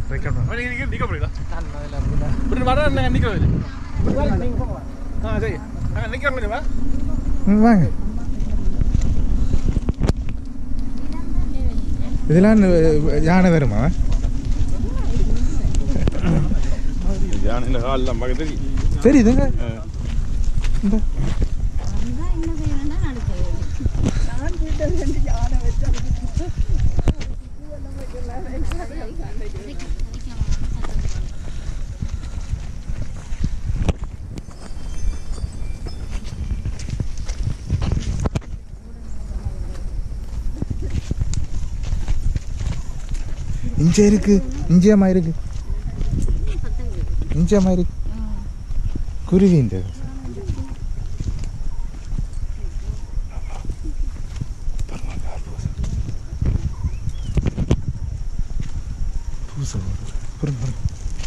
Record பண்ணு நீங்க நிக்க போறீங்களா இப்படி வர நான் நிக்கிறது ஆ சரி அங்க நிக்கிறோம் கொஞ்சம் வா ம், வாங்க இதெல்லாம் அஹ், யானை வருமா யானையில கால்லாம் பார்க்க தெரியும் தெரியுதுங்க இந்த இஞ்ச இருக்கு இஞ்சியம்மா இருக்கு இஞ்சியம்மா இருக்கு குருவின்ற பூசை வருது. பாருங்க, பாருங்க.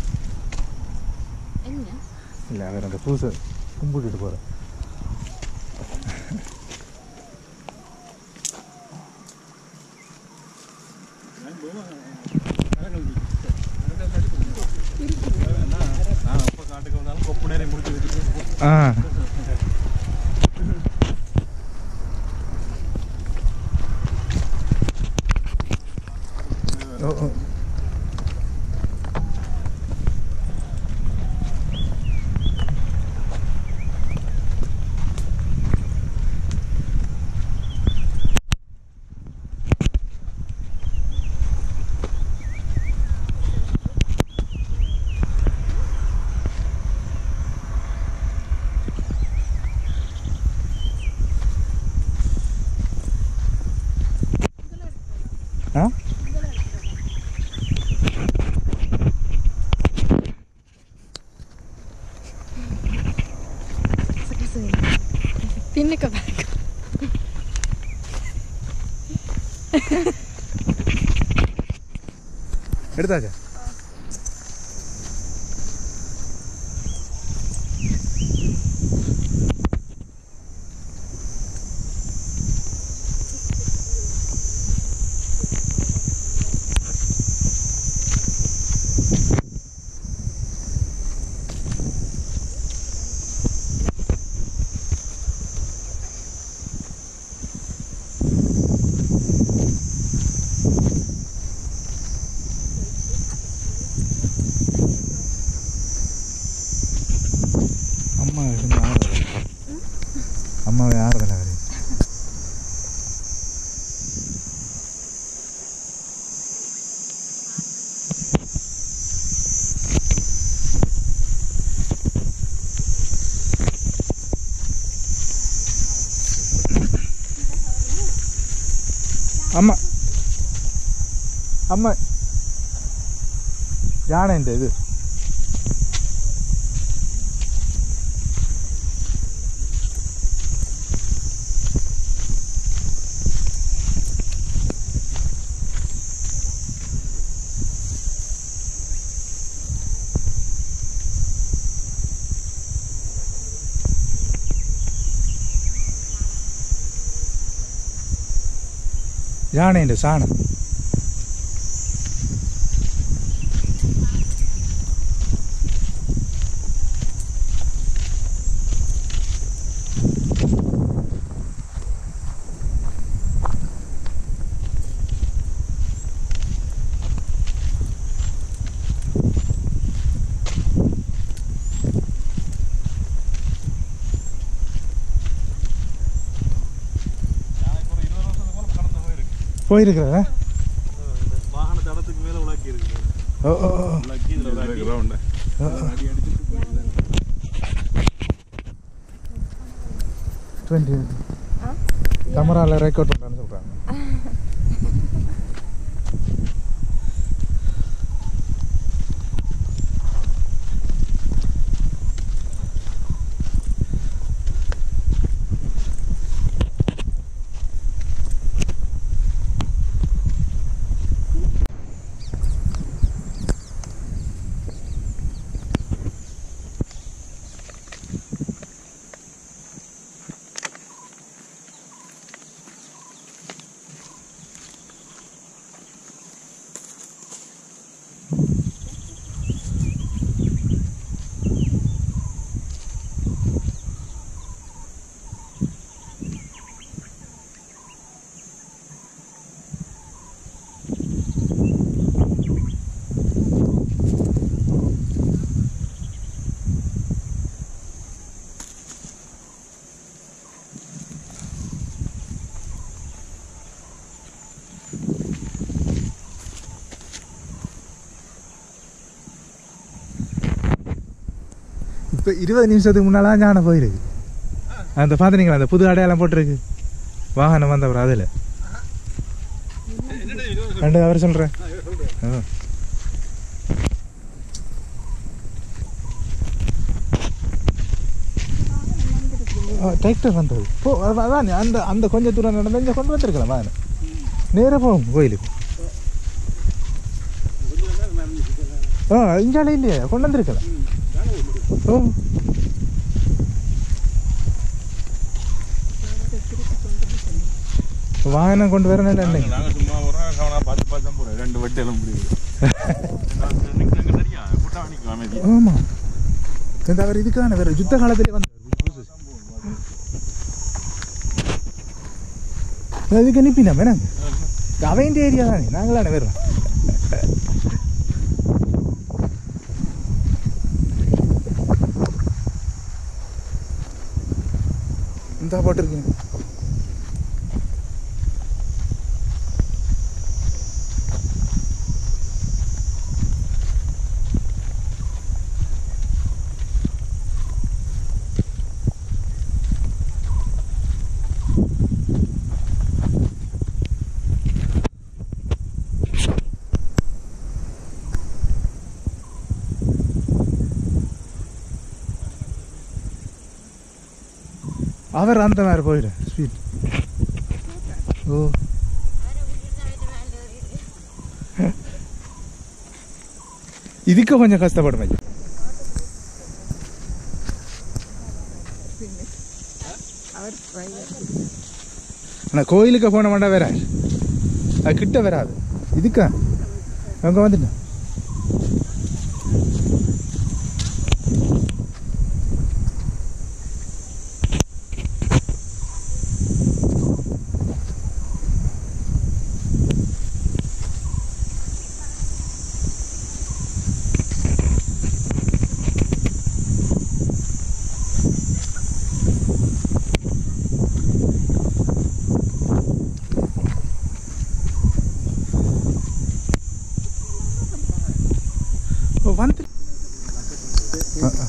இல்ல அவர் அந்த பூசை கும்பிட்டுட்டு போறேன் நான் அப்ப காட்டுக்கு வந்தாலும் கொப்பு நேரம் முடிச்சு வச்சுட்டு ஆ ஓ ஓ ஆ பின்னுக்கு பாருங்க எடுத்தாச்சா அம்மா இருந்து ஆறுதல் அம்மாவை ஆறுதல் அவரு அம்மா அம்மா யானை இந்த இது யானைൻ്റെ സാധനം யானைக்கு ஒரு இருபது வருஷத்துக்கு மேல கடந்து போயிருக்கு போயிருக்கிறதா இந்த வாகன தடத்துக்கு மேல உலாக்கி இருக்கு ஓ ஓ ஓ உலாக்கி இதுல உலாக்கி ரவுண்ட் ஓ, ஓ. அடி அடிச்சுட்டு போயிருக்கு. டுவெண்ட்டி கேமராவில் ரெக்கார்ட் பண்ணுறேன்னு சொல்கிறாங்க இப்போ இருபது நிமிஷத்துக்கு முன்னாலாம் ஞான போயிருக்கு அந்த பார்த்துனீங்களா அந்த புது அடையாளம் போட்டிருக்கு வாகனம் வந்தவர் அதில் என்னடா இது? ரெண்டு அவர் சொல்கிறேன் ஆ, இவர் சொல்றேன். டிராக்டர் வந்தது போ அ- அதான் அந்த அந்த கொஞ்சம் தூரம் நடந்து இங்கே கொண்டு வந்திருக்கலாம் வாகனம் நேராக போகும் கோயிலுக்கு கொஞ்சம் நேரம் நடந்துச்சு. ஆ இங்கால இல்லையா கொண்டு வந்திருக்கலாம் ம். வேலை ஒரு முடியும். ஓ வாகனம் கொண்டு வரணும் இல்லை நாங்க நாங்க சும்மா வரோம் கவனா பார்த்து பார்த்து தான் போறோம் ரெண்டு வட்டி எல்லாம் முடியுது நிக்கிறாங்க தெரியா கூட்டம் நிற்கும் அமைதி ஆமாம் இந்த அவர் இதுக்கான வேறு யுத்த காலத்திலே வந்தார் அதுக்கு அனுப்பினா வேணாங்க அவன் ஏரியா தானே நாங்களான வேறோம் இந்த போட்டிருக்கீங்க அவர் அந்த மாதிரி போயிடு ஸ்வீட் ஓ இதுக்கு கொஞ்சம் கஷ்டப்படும் ஐயா ஆனால் கோயிலுக்கு போன மாட்டா வேற அது கிட்ட வராது இதுக்கா அங்கே வந்துட்டேன் ஓ வந்து ஆ, ஆ.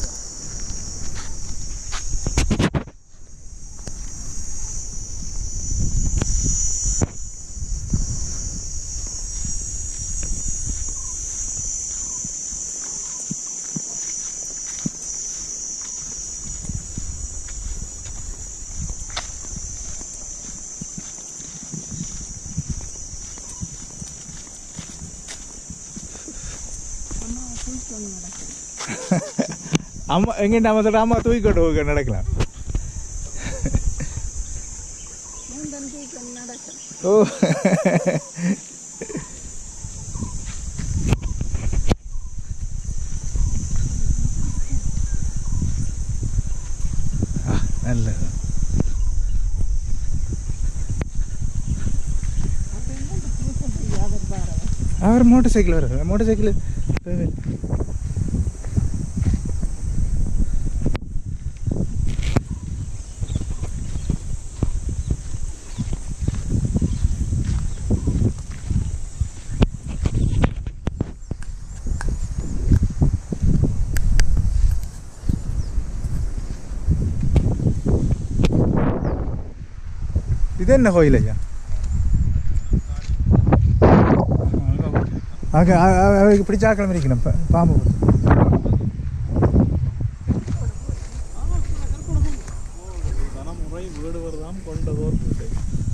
அம்மா எங்கிட்ட அம்மா சொல்ற அம்மா தூக்கிக்கொண்டு போக நடக்கலாம் ஓ ஆ, நல்லது அவர் மோட்டர் சைக்கிள் வர மோட்டர் சைக்கிள் இது என்ன கோயில் ஐயா ஆக அவருக்கு பிடிச்ச ஆக்கிழமை இருக்கணும் பா- பாம்பு புத்து. தலைமுறை வீடு வருதாம் கொண்டதோர் பிள்ளை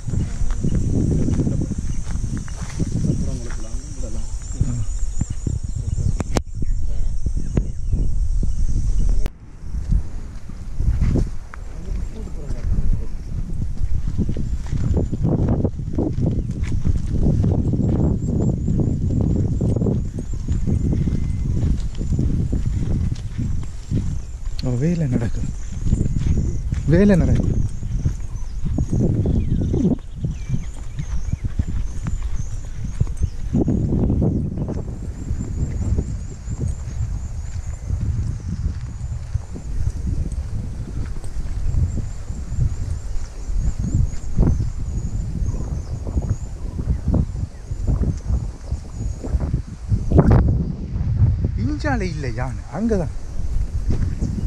ஓ வேலை நடக்கும் வேலை நடக்கும் இஞ்சாலை இல்லை யானை அங்கே தான்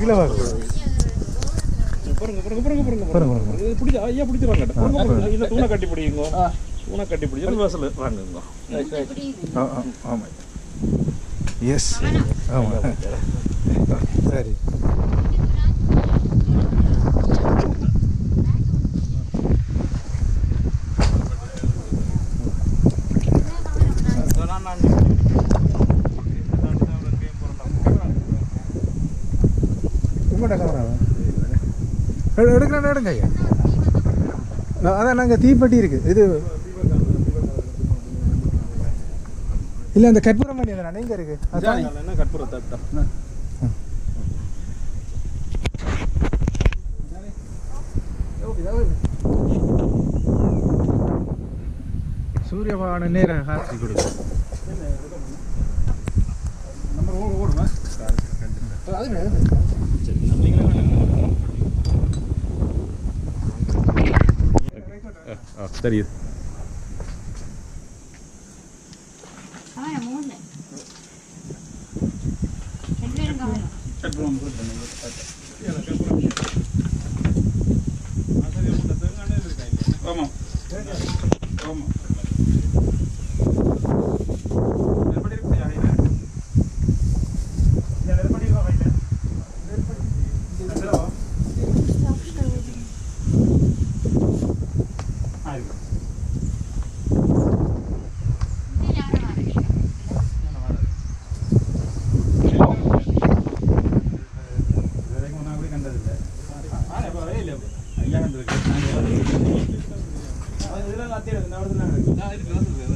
கீழே வாங்க பாருங்க பாருங்க பாருங்க பாருங்க பாருங்க, பாருங்க. இது பிடிச்சி ஐயா பிடிச்சிருவாங்க ஆ, பாருங்க. இல்ல தூணை கட்டி பிடிங்க தூணை கட்டி பிடிச்சி வாசல் வாங்குங்க ஆ ஆ ஆமாம் எஸ் ஆமாம் சரி உங்கள்கிட்ட கேமராவா எடு- எடுக்கிறேன் எடுங்க ஐயா நான் அதான் நாங்கள் தீப்பெட்டி இருக்குது இது இல்லை அந்த கற்பூரம் பண்ணி அந்த எங்கே இருக்குது அதான் என்ன கற்பூரம் தட்டா சூரிய பகவான நேரம் காட்சி கொடுக்கும் நம்ம ஓ- ஓடுமா தெரியுது அவன் மூணு ரெண்டு பேரும் கவனம் கற்பூரம் கொடுத்தேன் ஆமா ஆமா நெருப்படி இருக்கு யாரையில நெருப்படி இருக்கா கையில நெருப்படி இதுல ஆ இருக்கு இதுவரைக்கும் ஒன்றா கூட கண்டதில்லை ஆ இப்போ வெயில் ஐயா கண்டிருக்கு இதெல்லாம் அத்தியம் இந்த இடத்துல இருக்கு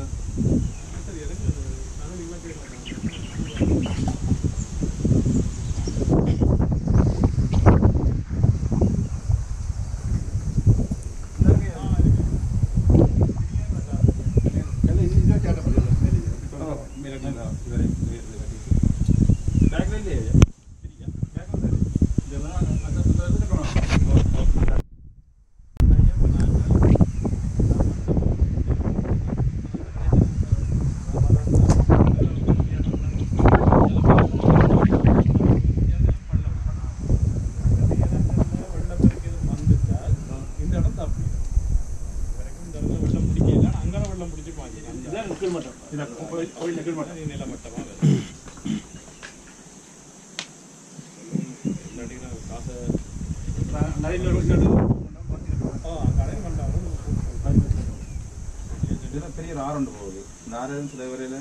பெரிய ஆறுண்டு போகுது இந்த ஆறு சில வரையில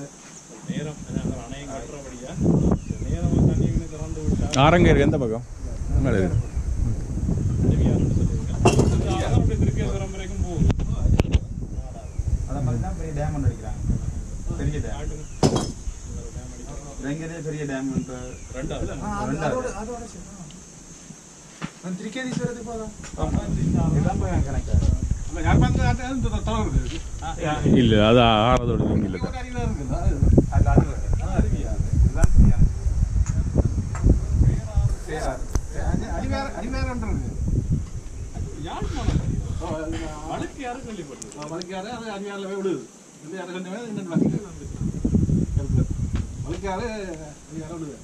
ஆரங்க இருக்கு எந்த பக்கம் மேலே இருக்கு அத மாதிரி தான் பெரிய டேம் ஒன்று அடிக்கிறாங்க பெரிய டேம் இலங்கையிலே பெரிய டேம் ரெண்டாவது திருக்கேதீஸ்வரத்துக்கு போகலாம் இதுதான் போய் கணக்கு இல்ல அது ஆறதோட நீங்க இல்ல அது அது வேற. அதான் அருவியா அது. இதுதான் பெரிய அணை. பேராறு. மலைக்காரு அது அருமையால விடுது இந்த யாரும் ரெண்டு பேரும் இன்னும் வாங்கிட்டு மலைக்காரு அருமையால விடுது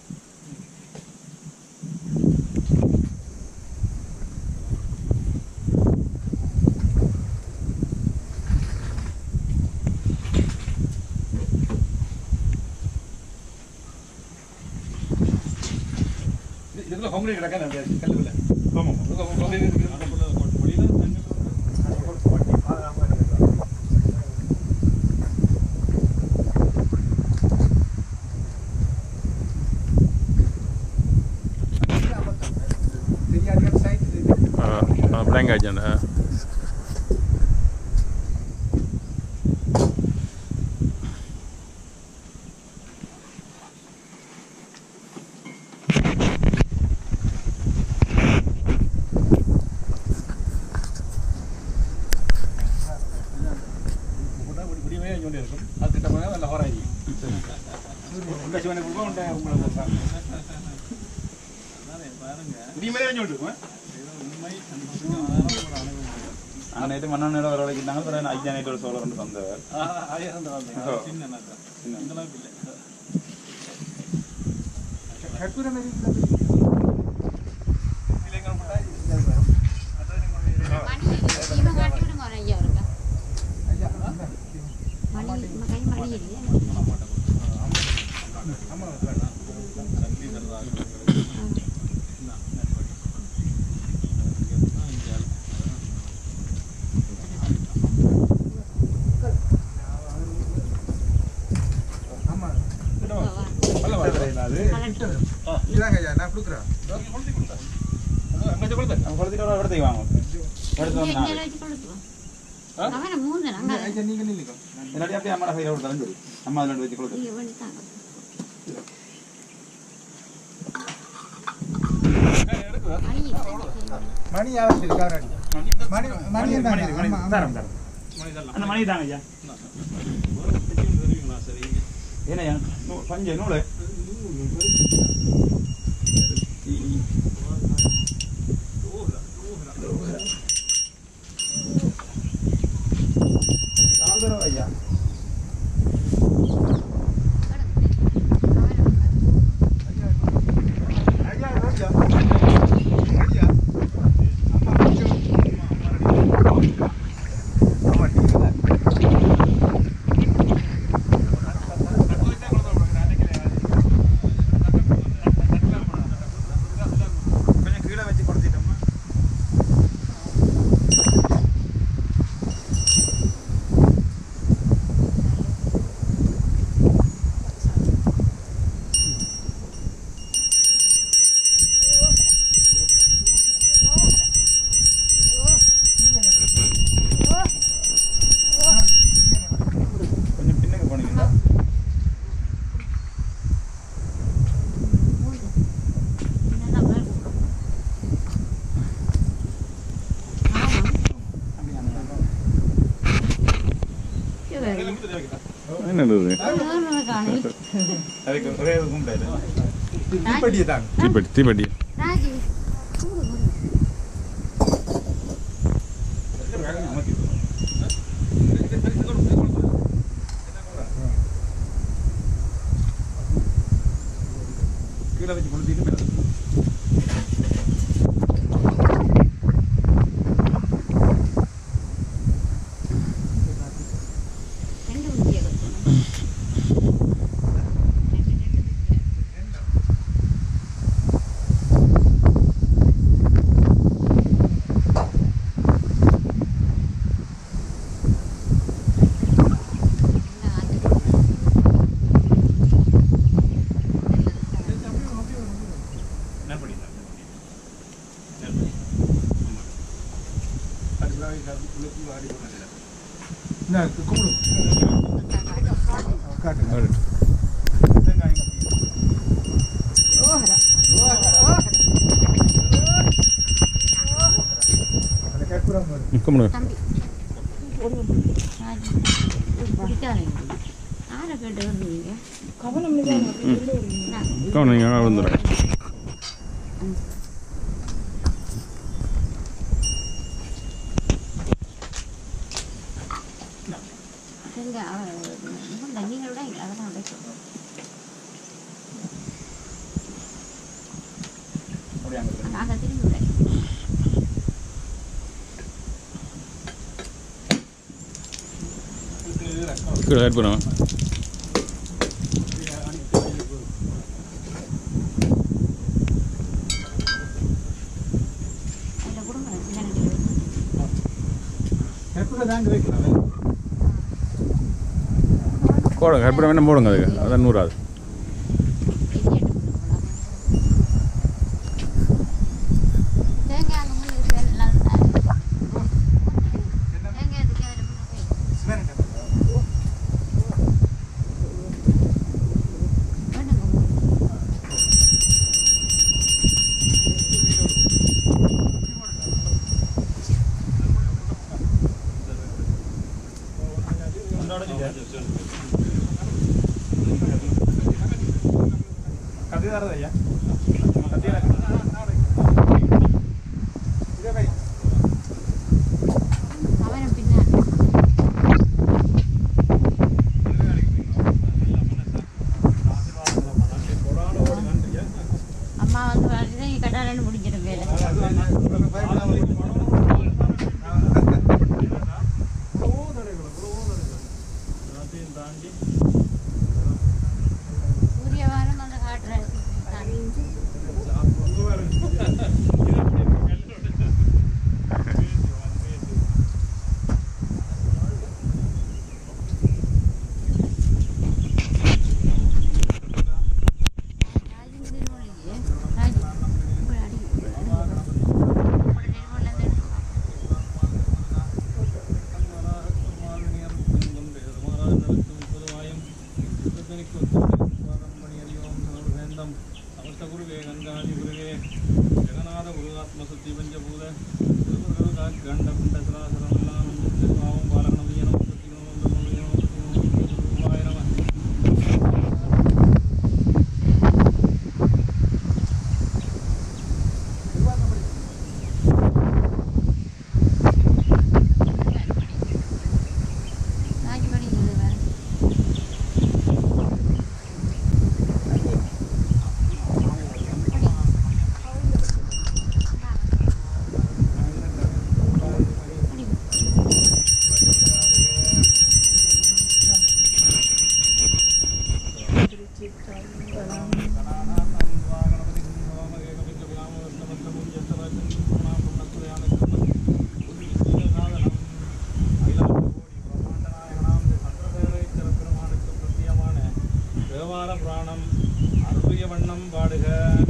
இதுக்குள்ள காங்கிரீட் கிடக்கா அந்த கல்லுக்குள்ள ஆமாம் காங்கிரீட் இருக்கு பிளாங்க் ஆச்சு விடியவே கொண்டே இருக்கும் அது கிட்ட போனால் நல்ல ஹோராயி உண்ட சிவனை கொடுப்போம் உண்ட உங்களை கொடுப்போம் விடியமே கொஞ்சம் இருக்கும் நாங்கள் நேற்று மண்ணெண்ணோட வர வளைக்கிட்டாங்க பிறகு ஐயா நைட்டு ஒரு சோழர் வந்து வந்தவர் கற்பூரம் எரியுது. கிட்ட வரும் இதாங்க ஐயா நான் கொடுக்குறேன் அங்கே கொடுத்து நம்ம கொடுத்துட்டு வர இடத்துக்கு வாங்க எடுத்து வந்து இங்கே வச்சு கொடுத்துருவோம் அவனை மூணு நாங்கள் ஐயா நீங்க நில்லுங்க இல்லாட்டி அப்படியே அம்மா கையில் கொடுத்தாலும் சரி அம்மா அதில் வச்சு கொடுத்து இங்கே பண்ணிட்டாங்க மணி ஆவச்சு காராடி மணி மணி தாங்க ஆமா, ஆமா. தரம் தரம் அந்த மணி தாங்க ஐயா ஏனையா நூ- பஞ்சு நூலு நாலு தடவை ஐயா ஐயா ரோடியா ரோடியா அம்மா கொஞ்சம் ஆமா நீங்க கொஞ்சம் கீழே வச்சு கொடுத்துட்டோம்மா கொஞ்சம் பின்னுக்கு போனீங்கன்னா என்னது அதுக்கு ஒரே ஒரு கும்பிடாது தீப்பெட்டியை தாங்க தீப்பெட்டி தீப்பெட்டி ராஜி கீழே வச்சு கொடுத்துட்டு மேலே ரெண்டு முக்கிய கொடுக்கணும் ரெண்டு ரெண்டு முக்கிய நான் கும்பிடு காட்டுங்க அந்த கற்பூரம் வருது கும்பிடு தம்பி ராஜி பிடிக்காதீங்க யாரை கேட்டு வருவீங்க நான் கவனம் நீங்கள் விழுந்துடுறேன் செஞ்ச நீங்கள் விட அதெல்லாம் விட சொல்லுவோம் அப்படியே அங்கே நாங்கள் திரும்பி விட கீழே ஆட் பண்ணுவேன் அதில் கொடுங்க சின்ன ரெண்டு கற்பூரம் தாங்க வைக்கலாம் போடுங்க கற்பூரம் வேணா போடுங்க அதுக்கு அதான் நூறாது தேங்காய் அந்த மாதிரி எல்லாம் தேங்காய் அதுக்கு அதில் வேணுங்க கத்தி தரது ஐயா கத்தி அவன் பின்னாடி அம்மா வந்து வரது கட்டாலன்னு முடிஞ்சிடும் வேலை சூரியவானம் அந்த காட்டுற ராஜேந்திர சுத்தி பஞ்சபூத திருமுருகன் கண்ட பிண்ட சராசரம் எல்லாம் பாவம் பாலகணம் வீணம் நாய்க்கு படி இது வேற தேவார புராணம் அருளிய வண்ணம் பாடுக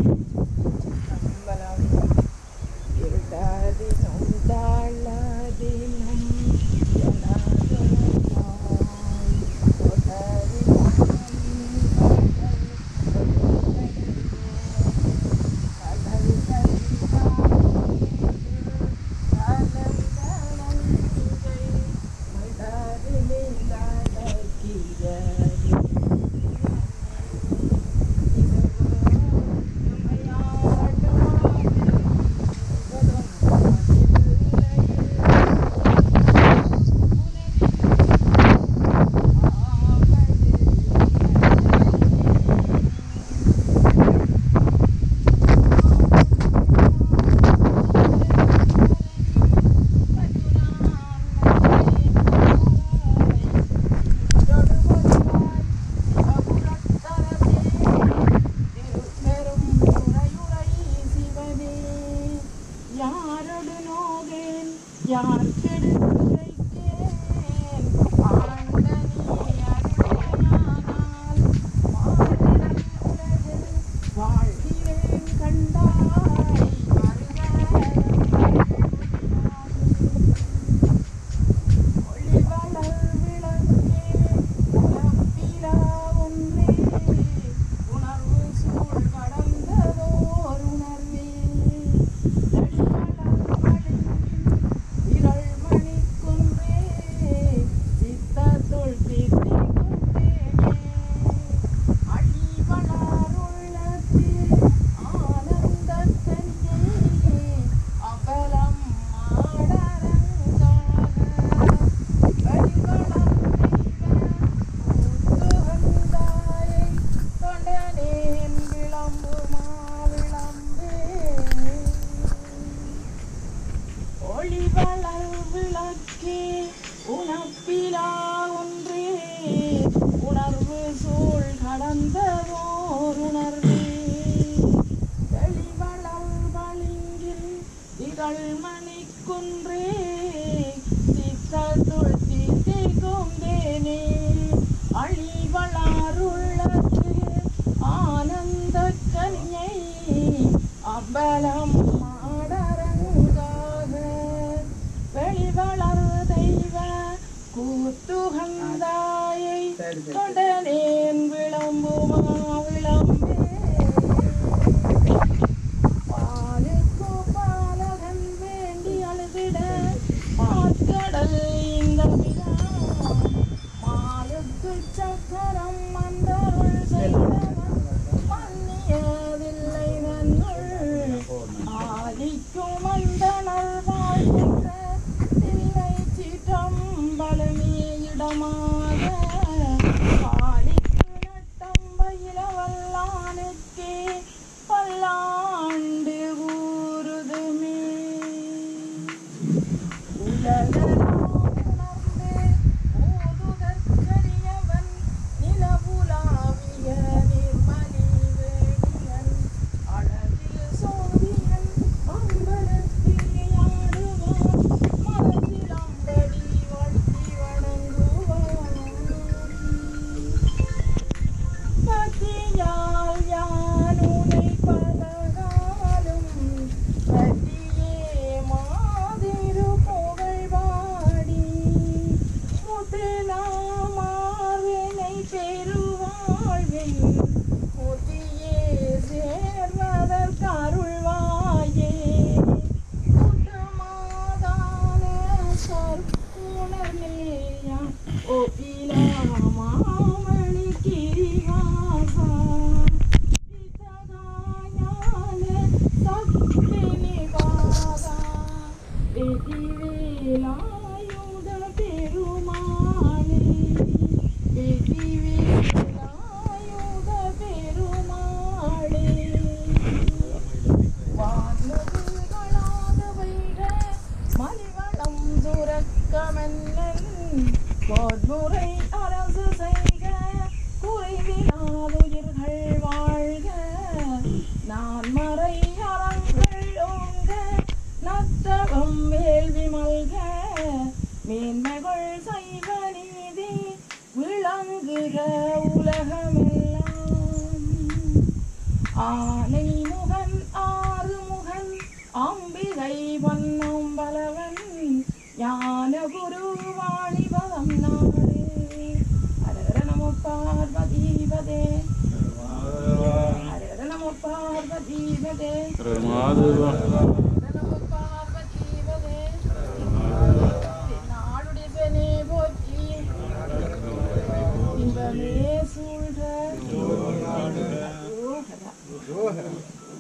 யாரொடு நோகேன் யார் கெடுத்துரைக்கேன் ஆண்டனி அருளையானால் மானிடன் உலகில் வாழ்கிறேன் கண்டாய் ஒளிவளர் விளக்கே உணப்பிலா ஒன்றே உணர்வு சூழ் கடந்ததோர் உணர்வே விரல் மணிக்குன்றே சித்தத்துள் தித்திக்குந்தேனே அழிவளாருள்ளத்தில் ஆனந்தக் கனியே அபலம் மாடரங்காக வழிவளர் தெய்வ தொண்டனேன் விளம்புமா விளம்பே ஒளிவளர் விளக்கே உணப்பிலா ஒன்றே உணர்வு சூழ் கடந்ததோர் உணர்வே வெளிவளர் வழிங்கில் இதழ் மணிக்குன்றே சித்தத்துள் தித்திக்கும் தேனே அழிவளாருள்ளத்து ஆனந்த கனியை அம்பலம் மாடரங்காக வெளிவளர் தெய்வ கூத்துகந்தாயை கொண்டனேன் விளம்புமா விளம்பே பாலுக்கு பாலகன் வேண்டி அழுதிட பாற்கடல் இந்த விழா மாலுக்கு சக்கரம் மந்தருள் செய்தவன் மன்னியதில்லை நன்னுள் ஆதிக்கும் அந்தனர் வாழ்கின்ற தில்லை சிற்றம்பலமே இடமாக பாலிக்கு நட்டம்பயில வல்லானுக்கே பல்லாண்டு ஊருதுமே உலகெல்லாம் உணர்ந்து ஓதுதற்கரியவன் நிலவுலாவிய நிர்மலி வேணியன் அழகில் சோதியன் அம்பலத்து வேலாயுத பெருமாளே வெற்றி வேலாயுத பெருமாளே வான்முகில்களாக வைர மலிவளம் சுரக்க மன்னன் கோட்முறை அரசு செய்க குறைவிலாதுயிர்கள் வாழ்க நான் மறை அறங்கள் ஓங்க நத்தவம் வேள்வி மல்க மேன்மைகள் செய்வ நீதி விளங்குக உலகமெல்லாம் ஆனை முகன் ஆறு முகன் அம்பிகை வண்ணம் பலவன் ஞான குரு வாணிபதம் நாடு அரர நம பார்வதீபதே அரர நம பார்வதீபதே மாதவா அரர நம பார்வதீபதே நாளுடைய பெனே போற்றி இன்பமே சூழ்க ரோஹரா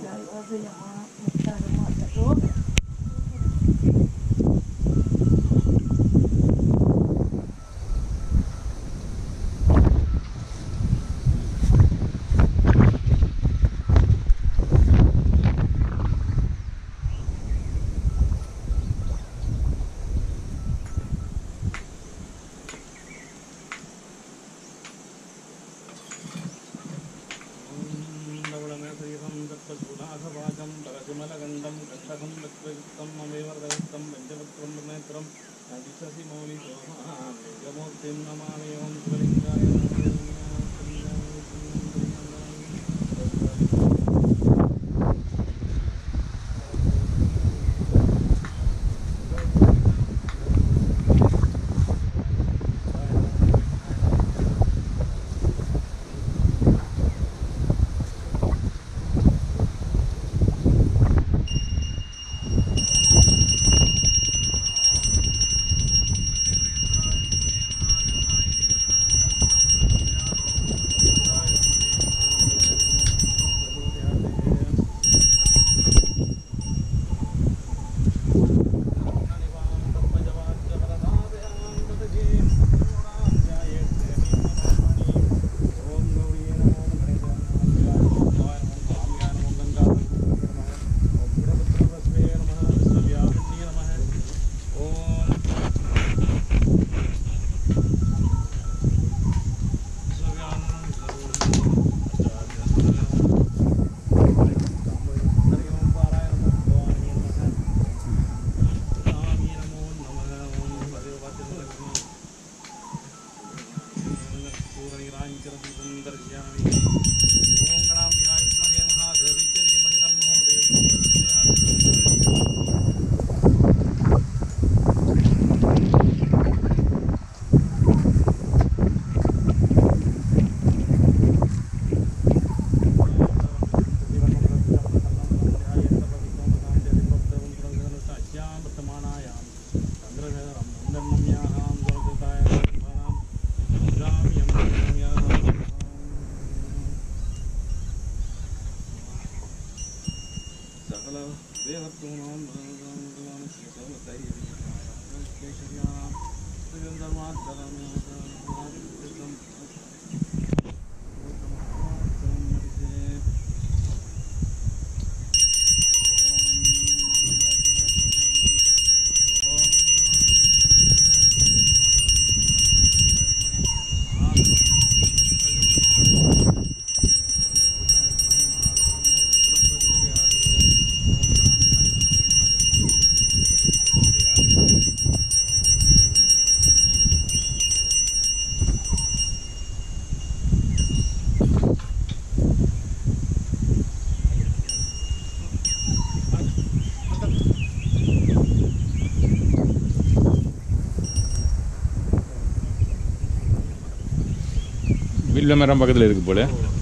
வில்ல மரம் பக்கத்தில் இருக்கு போல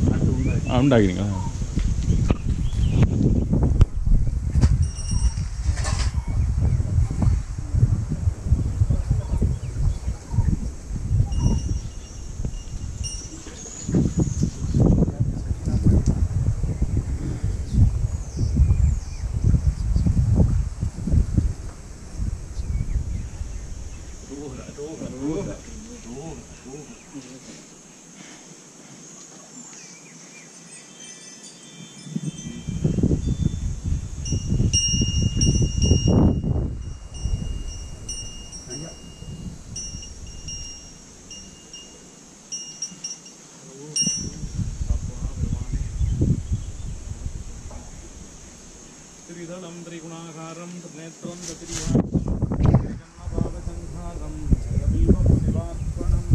ஆ, உண்டாக்கிறீங்களா திரிதலம் திரிகுணாகாரம் நேத்திரம் திரிவாசம் ஜன்மபாவசங்காரம் ரவீவம் சிவார்ப்பணம்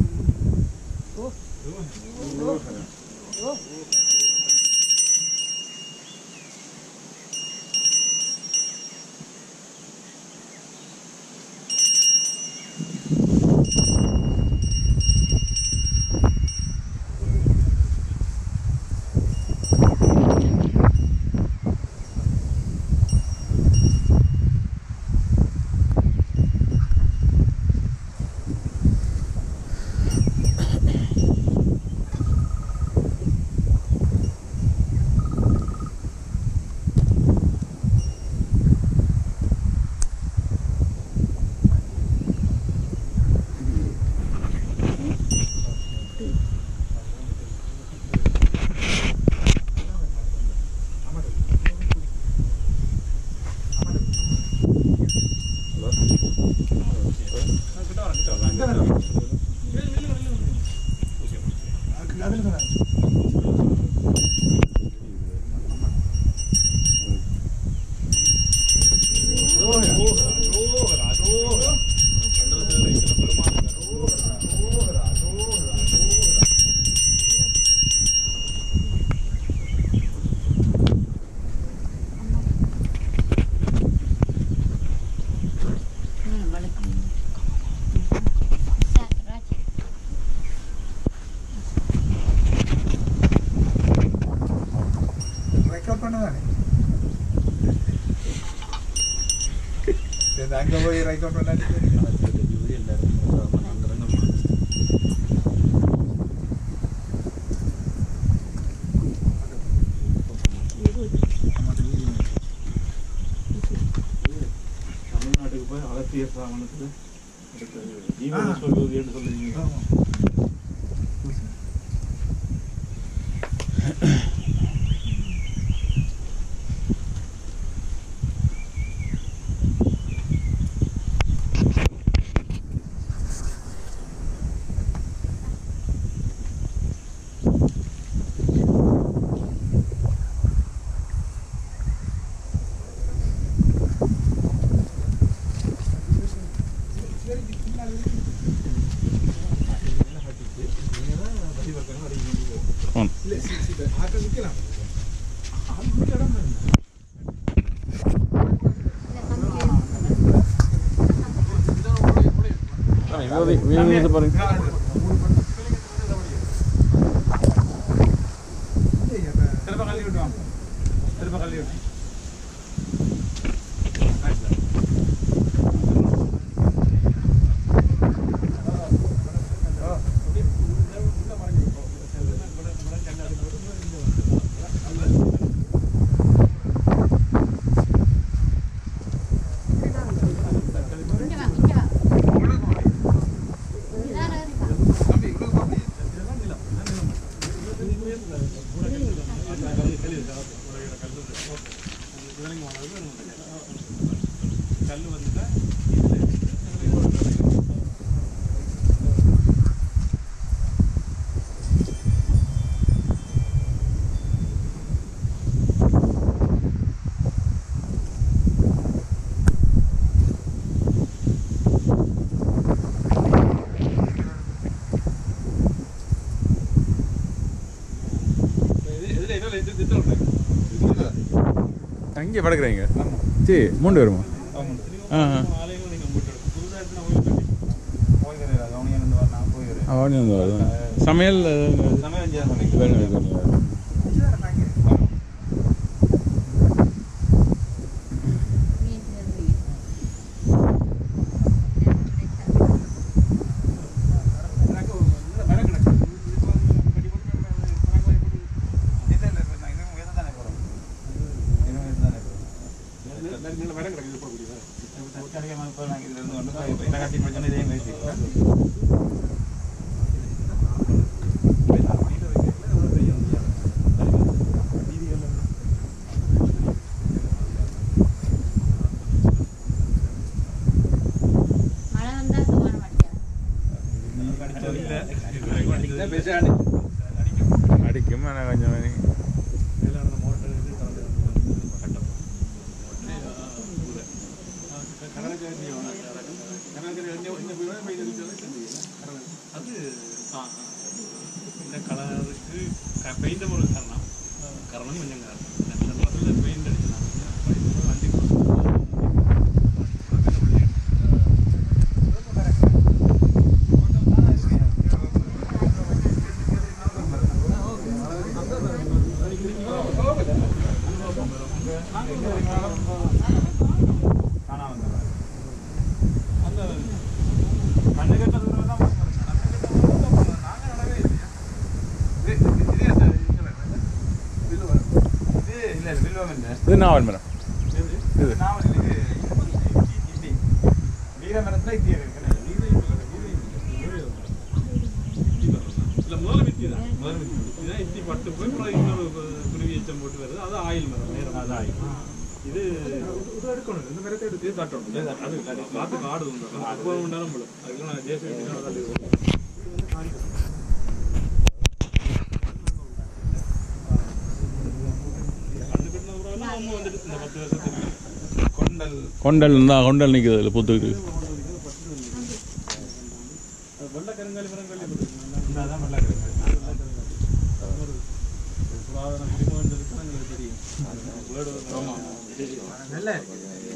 ம் வணக்கம் சார் ராஜ் ரெக்கார்ட் பண்ணதானே சரி அங்கே போய் ரெக்கார்ட் பண்ணாடி தமிழ்நாட்டுக்கு போய் அகத்திய சாமனத்துல ஜீவன சொல்வது என்று சொல்லுவீங்க பாருங்க திரும்ப கல்வி விட்டுவாங்க திரும்ப கல்வி விட்டு இங்க வா இங்க வா இதான இருக்கா கல் வந்துட்டா இதுல இதுல இது இது இது அங்கே படுக்கிறீங்க சரி மூண்டு வருமா ஆ ஆ ஆலயங்கள் நீங்க முட்டை புதுசா எடுத்து நான் போய் அவனே வந்து வருவான். சமையல் சமயம் செய்ய வேணும் வேணும் வேணும். மீன் மீன் மழை வந்தா சுமான மாட்டியா அடிக்கும் ஆனால் கொஞ்சம் காணாம வந்தவன். அந்த கண்ணு கெட்ட தூரம் தான் போகணும். கண்ணு கெட்ட தூரம் தான் போகணும். நாங்க நடக்கவே இல்லையா? இது- இது- இது அந்த இதுல என்ன? வில்லுவம். இது இல்ல, இது வில்லுவம் இல்ல. இது நாவல் மரம் இது இது நாவல் இல்ல, இது இத்தி, இத்தி. வீர மரத்துல இத்தி இருக்கு. வீர இல்ல, வீர இல்ல. இல்ல முதல்ல வித்தி தான் முதல்ல வித்தி இதுதான் இத்தி பட்டு போய் அப்புறம் இன்னொரு கு- குருவி எச்சம் போட்டு வருது அது ஆயில் மரம் நேரம் அது ஆயில். இது இது எடுக்கணும் இந்த மரத்தை எடுத்து இது தட்டணும் இது அது அது காத்துக்கு ஆடுது இந்த மரம். அப்போ மணி நேரம் போல அதுக்கு நான் ஜேசி அவங்க வந்துட்டு இந்த பத்து வருஷத்துக்கு கொண்டல் கொண்டல் தான் கொண்டல் நிற்குது அதில் புத்துக்கிட்டு வெள்ள கருங்காலி மரம் கல்லி இந்தாதான் நல்லா இருக்கு. புராதன குடிமகன் இருக்கு எங்களுக்கு தெரியும் வேர்டு நல்லா இருக்கு.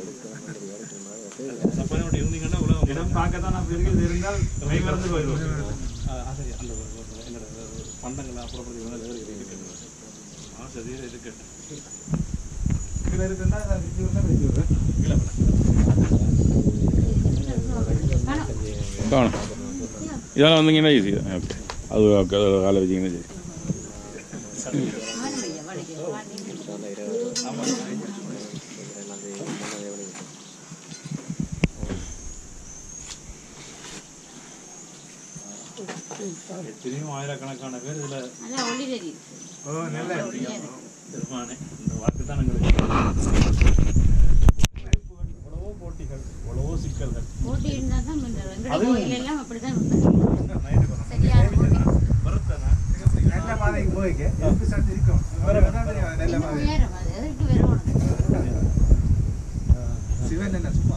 சப்பானோட இருந்தீங்கன்னா உலகம் இடம் பார்க்கத்தான் நான் பெருகில் இருந்தால் கை மறந்து போயிடுவோம் ஆசை அந்த என்னோட பண்டங்கள் அப்புறப்படுத்தி இருக்கு ஆசை தீர இருக்கு கீழே இருக்குன்னா அதை விரிச்சு விடுறா, விரிச்சு விடுறேன். வேணும் காணும் இதெல்லாம் வந்தீங்கன்னா ஈஸி தான் ஓகே அது ஓகே அது காலை வச்சிங்கன்னா சரி வேணும் ஐயா வடிக்க வாடி எத்தனையோ ஆயிரக்கணக்கான பேர் இதுல நல்லா ஒளி தெரியுது ஓ நல்லா இருக்கு. ஒளியா இருக்கு. பெருமானே இந்த வாக்கு தான் எங்களுக்கு எவ்வளவோ போட்டிகள் எவ்வளவோ சிக்கல்கள் போட்டி இருந்தா தான் மின்னல். எங்கட அதுவும் கோயில் எல்லாம் அப்படிதான் இருந்தாங்க. சரியான போட்டி. வருத்தனா நல்ல பாதைக்கு போய்க்க எதுக்கு சட்டு இருக்கும் அதான் தெரியும், நல்ல இன்னும் பாதை உயரம் அது. எதற்கு வரணும்? சிவன் என்ன சும்மா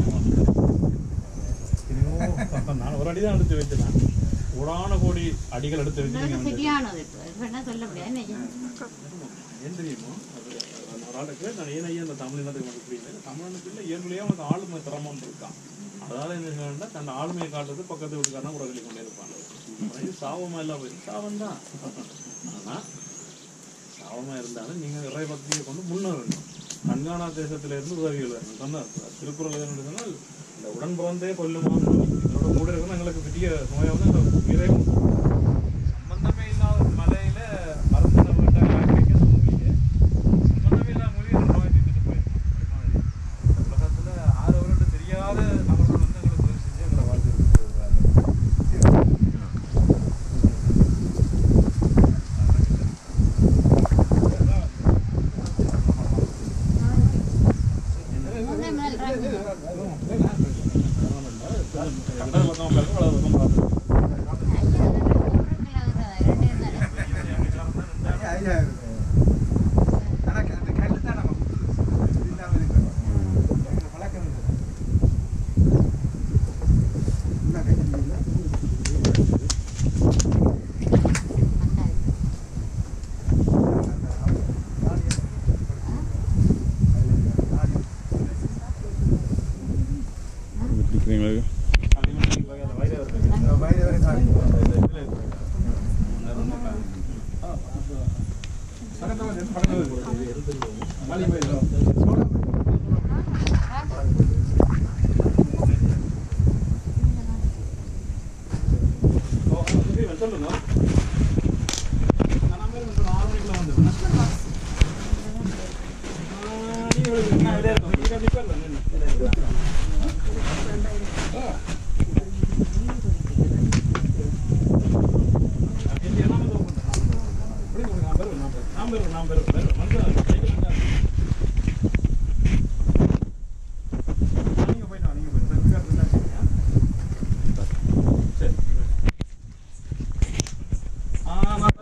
நான் ஒரு அடி தான் எடுத்து வச்சேன் உடான கோடி அடிகள் எடுத்து இன்னொரு வச்சுட்டீங்க சரியானது இப்போ. இது வேணா சொல்ல முடியாது என்ன ஐயா? ஏன் தெரியுமோ அது நான் ஒரு ஆளுக்கு நான் ஏன் ஐயா அந்த தமிழ் இனத்துக்கு மட்டும் புரியல தமிழனுக்குள்ள இயல்புலயே அவனுக்கு ஆளுமை திறமம் இருக்கான் அதால என்ன செய்யணும்னா தன் ஆளுமையை காட்டுறது பக்கத்து வீட்டுக்காரனா உடனே கொண்டே இருப்பாங்க இது சாபமா எல்லாம் போய் சாபம் தான் ஆனா சாபமா இருந்தாலும் நீங்க இறை பக்தியை கொண்டு முன்னேறணும் கண்காணா தேசத்துல இருந்து உதவிகள் வரணும் சொன்னார் திருக்குறள் எதுன்னு சொன்னால் இந்த உடன் பிறந்தே கொல்லுமா இதோட கூட இருக்கணும் எங்களுக்கு பெரிய நோயாவது அந்த உயிரையும் சம்பந்தமே இல்லாத ஒரு மலையில மருந்தின வீட்டாக கிடைக்கிறது மூலிகை சம்பந்தமே இல்லாத மூலிகை அந்த நோயை தீர்த்துட்டு போயிடும் அது மாதிரி உலகத்துல ஆறு வருடம் தெரியாத நபர்கள் வந்து எங்களுக்கு உதவி செஞ்சு எங்களை வாழ்த்து ஒரே மேல் ராஜ்யம். கடல் பக்கம் பார்க்க வலது பக்கம் பார்த்து ஐயா, அதெல்லாம் ஊருக்குள்ள அது ரெண்டே தானே. ஐயாயிரம் ஆனா அந்த கல்லு தான் நம்ம குத்துது. இது இல்லாம இருக்கு. எனக்கு பழக்கம் இல்லை. என்ன கல்லு இல்லை? பிடிக்கிறீங்களா வயது வரை காலி. பக்கத்துல வந்து, பக்கத்துல வந்து. மலை போயிடும். சொல்லுங்க நான் நம்பர் வந்து ஆறு மணிக்குள்ள வந்துடுவேன் நீங்க நான் இதே இருக்கும் நீங்க கண்டிப்பா இல்லை நீங்க போயிட்டு வாங்க, நீங்க போயிட்டு வாங்க. ரெண்டு பேர் இருந்தா சரியா? சரி ஆ நான்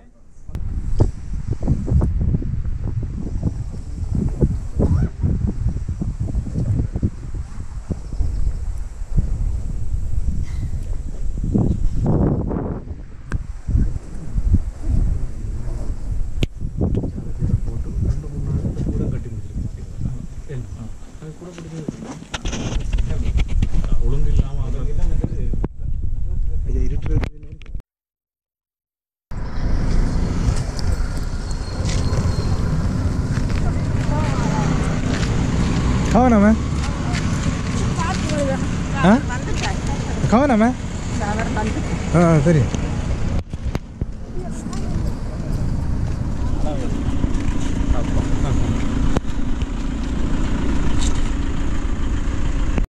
ஒழுங்கு இல்லாம அதை கவனமே ஆ கவனமே ஆ தெரியும்